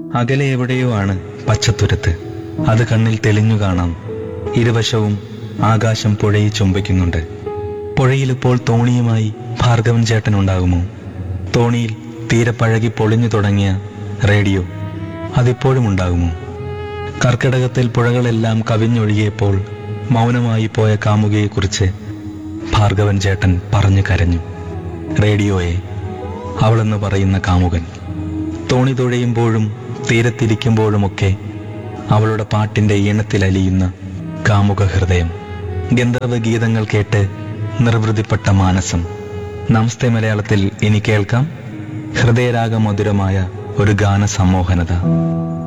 അകലെ എവിടെയോ ആണ് പച്ചത്തുരത്ത് അത് കണ്ണിൽ തെളിഞ്ഞു കാണാം ഇരുവശവും ആകാശം പുഴയെ ചുംബിക്കുന്നുണ്ട് പുഴയിലിപ്പോൾ തോണിയുമായി ഭാർഗവൻ ചേട്ടൻ ഉണ്ടാകുമോ തോണിയിൽ തീരെ പഴകി പൊളിഞ്ഞു തുടങ്ങിയ റേഡിയോ അതിപ്പോഴും ഉണ്ടാകുമോ കർക്കിടകത്തിൽ പുഴകളെല്ലാം കവിഞ്ഞൊഴുകിയപ്പോൾ മൗനമായി പോയ കാമുകയെക്കുറിച്ച് ഭാർഗവൻ ചേട്ടൻ പറഞ്ഞു കരഞ്ഞു റേഡിയോയെ അവളെന്ന് പറയുന്ന കാമുകൻ തോണി തുഴയുമ്പോഴും തീരത്തിരിക്കുമ്പോഴുമൊക്കെ അവളുടെ പാട്ടിന്റെ ഈണത്തിലലിയുന്ന കാമുക ഹൃദയം ഗന്ധർവ ഗീതങ്ങൾ കേട്ട് നിർവൃതിപ്പെട്ട മാനസം നമസ്തേ മലയാളത്തിൽ ഇനി കേൾക്കാം ഹൃദയരാഗ മധുരമായ ഒരു ഗാന സമ്മോഹനത